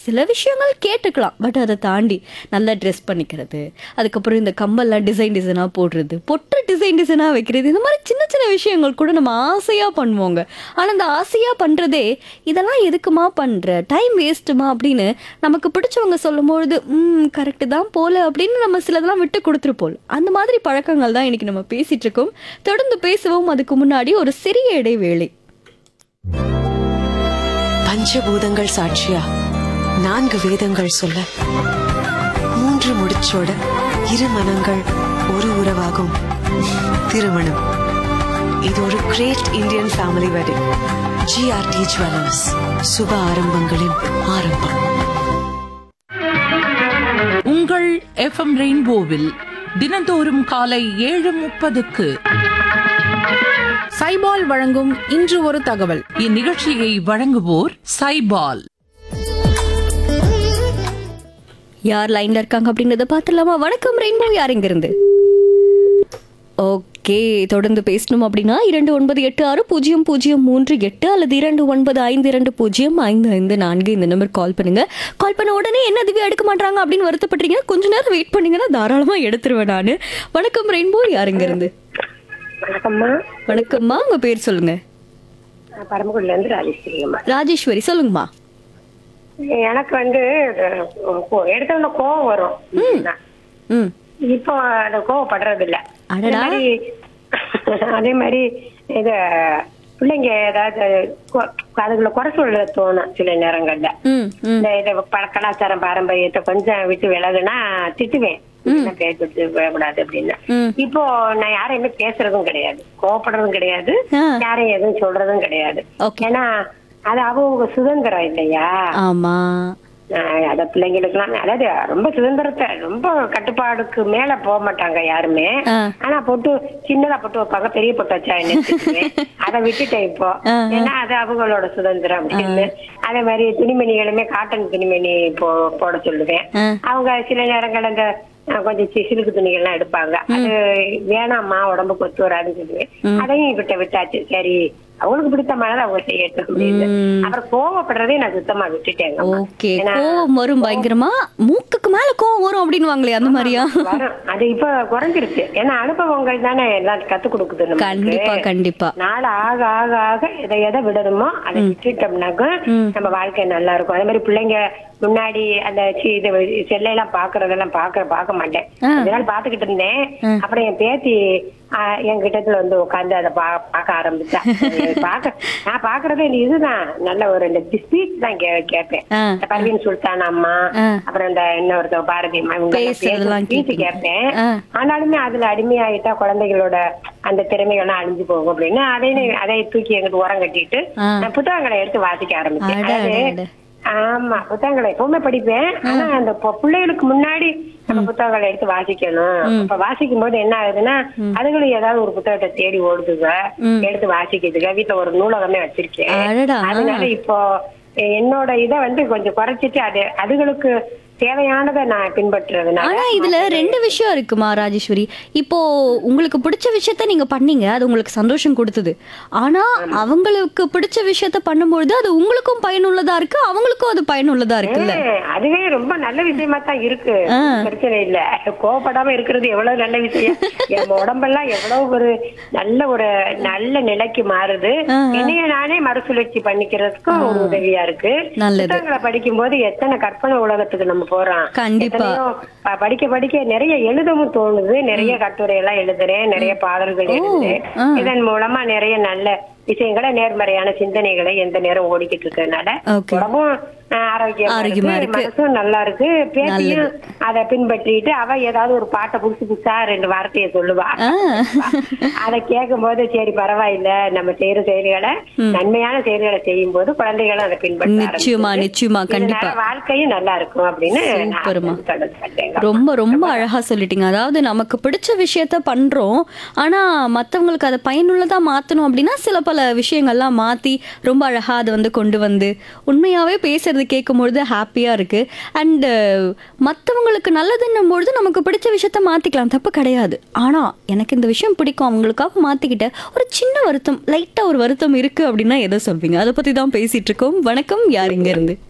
சில விஷயங்கள் கேட்டுக்கலாம் பட் அதை தாண்டி நல்லா ட்ரெஸ் பண்ணிக்கிறது அதுக்கப்புறம் இந்த கம்பல்லாம் டிசைன் டிசைனாக போடுறது பொட்டு டிசைன் டிசைனாக வைக்கிறது இந்த மாதிரி சின்ன சின்ன விஷயங்கள் கூட நம்ம ஆசையாக பண்ணுவோங்க ஆனால் அந்த ஆசையாக பண்ணுறதே இதெல்லாம் எதுக்குமா பண்ணுற டைம் வேஸ்ட்டுமா அப்படின்னு நமக்கு பிடிச்சவங்க சொல்லும்பொழுது ம் கரெக்டு தான் போல அப்படின்னு நம்ம சிலதெல்லாம் விட்டு கொடுத்துருப்போம் அந்த மாதிரி பழக்கங்கள் தான் இன்னைக்கு நம்ம பேசிட்டு இருக்கோம் தொடர்ந்து பேசுவோம் அதுக்கு முன்னாடி ஒரு சிறிய இடைவேளை பஞ்சபூதங்கள் சாட்சியா நான்கு வேதங்கள் சொல்ல மூன்று முடிச்சோட இரு மனங்கள் ஒரு உறவாகும் திருமணம் இது ஒரு great Indian family wedding GRT jewellers சுப ஆரம்பங்களின் ஆரம்பம் உங்கள் எஃப்எம் ரெயின்போவில் தினந்தோறும் காலை ஏழு முப்பதுக்கு சைபால் வழங்கும் இன்று ஒரு தகவல் இந்நிகழ்ச்சியை வழங்குவோர் சைபால் யார் லைன்ல இருக்காங்க அப்படின்றத பார்த்துடலாமா வணக்கம் ரெயின்போ யார் இங்க இருந்து ஓகே தொடர்ந்து பேசணும் அப்படின்னா இரண்டு ஒன்பது எட்டு ஆறு பூஜ்ஜியம் பூஜ்ஜியம் மூன்று எட்டு அல்லது இரண்டு ஒன்பது ஐந்து இரண்டு பூஜ்ஜியம் ஐந்து ஐந்து நான்கு இந்த நம்பர் கால் பண்ணுங்க கால் பண்ண உடனே என்ன திவ்யா எடுக்க மாட்டாங்க அப்படின்னு வருத்தப்படுறீங்க கொஞ்ச நேரம் வெயிட் பண்ணீங்கன்னா தாராளமா எடுத்துருவேன் நான் வணக்கம் ரெயின்போ யார் இங்க இருந்து வணக்கம்மா வணக்கம்மா உங்க பேர் சொல்லுங்க நான் பரமக்குடில இருந்து ராஜேஸ்வரிங்கம்மா ராஜேஸ்வரி சொல்லுங்கம்மா எனக்கு வந்து அஹ், கோ- எடுத்த உடனே கோவம் வரும் ம் இப்போ அந்த கோவப்படுறது இல்ல அதே அடடா. மாதிரி அதே மாதிரி இது பிள்ளைங்க ஏதாவது கொ- அதுகளை குறை சொல்ல தோணும் சில நேரங்கள்ல ம் ம் இந்த இதை ப- கலாச்சாரம் பாரம்பரியத்தை கொஞ்சம் விட்டு விலகுனா திட்டுவேன் என்ன பேர் விட்டு விடக்கூடாது அப்படின்னு ம். இப்போ நான் யாரையுமே பேசுறதும் கிடையாது கோவப்படுறதும் கிடையாது ஆ. யாரையும் எதுவும் சொல்றதும் கிடையாது Okay. ஏன்னா அது அவங்க சுதந்திரம் இல்லையா ஆமா ஆஹ் அத பிள்ளைங்களுக்குலாம் அதாவது ரொம்ப சுதந்திரத்தை ரொம்ப கட்டுப்பாடுக்கு மேல போக மாட்டாங்க யாருமே ஆ. ஆனா பொட்டு சின்னதா பொட்டு வைப்பாங்க பெரிய பொட்டு வச்சா என்ன திட்டுவேன். அதை விட்டுட்டேன் இப்போ ஆ, ஆ. ஏன்னா அது அவங்களோட சுதந்திரம் அப்படின்னு அதே மாதிரி துணிமணிகளுமே காட்டன் துணிமணி போ போட சொல்லுவேன் ஆ. அவங்க சில நேரங்கள் அந்த அஹ், கொஞ்சம் சி- சிலுக்கு துணிகள்லாம் எடுப்பாங்க அது வேணாம்மா உடம்புக்கு ஒத்து வராதுன்னு சொல்லுவேன் அதையும் விட்ட விட்டாச்சு சரி அவங்களுக்கு பிடித்தமானதை அவங்க செய்யட்டும் அப்படின்னு ம். அப்புறம் கோவப்படுறதே நான் சுத்தமா விட்டுட்டேங்க ஓகே கோவம் வரும் பயங்கரமா மூக்குக்கு மேல கோவம் வரும் அப்படின்னு வாங்களே அந்த மாதிரியா வரும் அது இப்ப குறைஞ்சிருச்சு ஏன்னா அனுபவங்கள் தானே எல்லாம் கத்து கொடுக்குது நமக்கு. கண்டிப்பா கண்டிப்பா நாள் ஆக ஆக ஆக எதை எதை விடணுமோ அதை விட்டுட்டோம்னாக்க நம்ம வாழ்க்கை நல்லா இருக்கும் அதே மாதிரி பிள்ளைங்க முன்னாடி அந்த சி- இது செல்லையெல்லாம் பாக்குறதெல்லாம் பாக்க பார்க்க மாட்டேன் ஆ. கொஞ்ச நாள் பாத்துக்கிட்டு இருந்தேன் அப்புறம் என் பேத்தி ஆ, என் கிட்டத்துல வந்து உட்காந்து அதை பா- பார்க்க ஆரம்பிச்சா பாக்க நான் பாக்குறதே இந்த இதுதான் நல்ல ஒரு இந்த ஸ்பீச் தான் கே- கேட்பேன் ஆ, இந்த பர்வீன் சுல்தான் அம்மா ஆ. அப்புறம் இந்த இன்னொருத்த பாரதி அம்மா இவங்க பேசுறதெல்லாம் ஸ்பீச் கேட்பீங்க. கேட்பேன் ஆ. ஆனாலுமே அதுல அடிமையாயிட்டா குழந்தைகளோட அந்த திறமைகள்லாம் அழிஞ்சு போகும் அப்படின்னு அதையும் அதை தூக்கி எங்கிட்டு உரம் கட்டிட்டு ஆ. நான் புத்தகங்களை எடுத்து வாசிக்க ஆரம்பிச்சேன் அட, அட, அதாவது அட. ஆமா புத்தகங்களை எப்பவுமே படிப்பேன் ஆனா அந்த பொ- பிள்ளைகளுக்கு முன்னாடி நம்ம புத்தகங்களை எடுத்து வாசிக்கணும் அப்ப வாசிக்கும் போது என்ன ஆகுதுன்னா அதுகளும் ஏதாவது ஒரு புத்தகத்தை தேடி ஓடுதுங்க எடுத்து வாசிக்குதுங்க வீட்டுல ஒரு நூலகமே வச்சிருக்கேன் அடடா, ஆ. அதனால இப்போ என்னோட இதை வந்து கொஞ்சம் குறைச்சிட்டு அது அதுகளுக்கு தேவையானதை நான் பின்பற்றுறதுனால ஆனா இதுல ரெண்டு விஷயம் இருக்குமா ராஜேஸ்வரி இப்போ உங்களுக்கு பிடிச்ச விஷயத்த நீங்க பண்ணீங்க அது உங்களுக்கு சந்தோஷம் கொடுத்தது ஆனா அவங்களுக்கு பிடிச்ச விஷயத்த பண்ணும்பொழுது அது உங்களுக்கும் பயனுள்ளதா இருக்கு அவங்களுக்கும் அது பயனுள்ளதா இருக்குல்ல ஏன், அதுவே ரொம்ப நல்ல விஷயமா தான் இருக்கு பிரச்சனை இல்ல கோவப்படாம இருக்கிறது எவ்வளவு நல்ல விஷயம் என் உடம்பெல்லாம் எவ்வளவு ஒரு நல்ல ஒரு நல்ல நிலைக்கு மாறுது என்னைய நானே மறுசுழற்சி பண்ணிக்கிறதுக்கும் ஒரு உதவியா இருக்கு நல்லது. புத்தகங்களை படிக்கும் போது எத்தனை கற்பனை உலகத்துக்கு நம்ம போறோம் கண்டிப்பா. எத்தனையோ ப- படிக்க படிக்க நிறைய எழுதவும் தோணுது நிறைய கட்டுரை எல்லாம் எழுதுறேன் நிறைய பாடல்கள் எழுதுறேன் ஆ. இதன் மூலமா நிறைய நல்ல விஷயங்களை நேர்மறையான சிந்தனைகளை எந்த நேரம் ஓடிக்கிட்டு இருக்கறதுனால Okay. உடம்பும் ஆஹ், ஆரோக்கியமா ஆரோக்கியமா இருக்கு இருக்கு. மனசும் நல்லா இருக்கு பேத்தியும் அதை பின்பற்றிட்டு அவ ஏதாவது ஒரு பாட்டை புதுசு புதுசா ரெண்டு வார்த்தையை சொல்லுவா ஆ. அதை கேட்கும் போது சரி பரவாயில்ல நம்ம செய்யற செயல்களை நன்மையான செயல்களை செய்யும் போது குழந்தைகளும் அதை பின்பற்ற நிச்சயமா, ஆரம்பிக்குது. நிச்சயமா, கண்டிப்பா. இதனால வாழ்க்கையும் நல்லா இருக்கும் அப்படின்னு நான் சூப்பர்மா. தொடர்ந்து சொல்றேங்க. ரொம்ப ரொம்ப அழகா சொல்லிட்டீங்க அதாவது நமக்கு பிடிச்ச விஷயத்த பண்றோம் ஆனா மத்தவங்களுக்கு அதை பயனுள்ளதா மாத்தணும் அப்படின்னா சில பல விஷயங்கள்லாம் மாத்தி ரொம்ப அழகா அதை வந்து கொண்டு வந்து உண்மையாவே பேசுறது கேட்கும்பொழுது ஹாப்பியா இருக்கு அண்ட் மத்தவங்களுக்கு நல்லதுன்னும் பொழுது நமக்கு பிடிச்ச விஷயத்த மாத்திக்கலாம் தப்பு கிடையாது ஆனா எனக்கு இந்த விஷயம் பிடிக்கும் அவங்களுக்காக மாத்திக்கிட்ட ஒரு சின்ன வருத்தம் லைட்டா ஒரு வருத்தம் இருக்கு அப்படின்னா எதை சொல்வீங்க அதை பத்தி தான் பேசிட்டு இருக்கோம் வணக்கம் யார் இங்க இருந்து